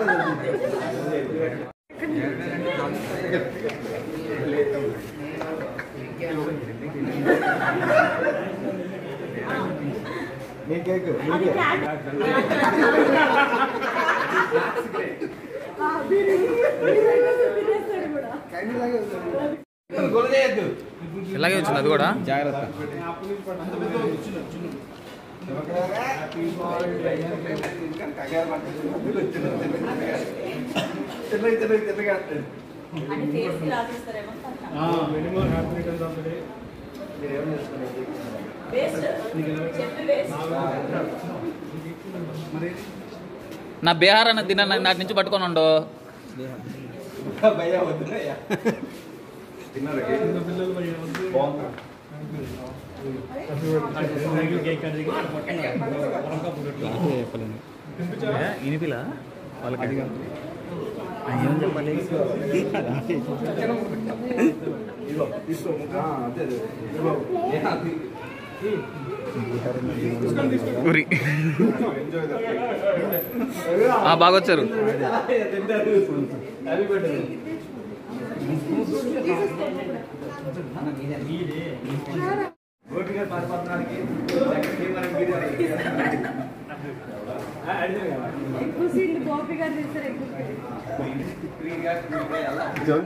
నీ కేక్ అది క్యాట్ ఆ, బిర్యానీ బిర్యానీ తినేస్తాడు కూడా ఇలాగే వచ్చింది అది కూడా జాగ్రత్త అని ఫేస్ కి రాసిస్తారేమో minimum happy returns of day waste చెప్పి వేస్ట్ నా బీహార్ అన్న తిన నాటి నుంచి పట్టుకొని ఉండు భయ్యా వద్దునయ్యా తిన్నారు పిల్లలు మరి ఏమవుతుంది? బాగుంది థ్యాంక్ యూ కేక్ కటింగ్ ఇనిపిలా వాళ్ళకి ఇదిగో తీసుకో ముక్క అదే అదే ఇదిగో నేహా, తీ- ఉరి ఎంజాయ్ ద ఆ, బాగా వచ్చారు హ్యాపీ బర్త్డే గోపిగా పారిపోతున్నానికి ఎక్కువ సీట్లు గోపి గారు తీస్తారు ఎక్కువ ఫ్రీగా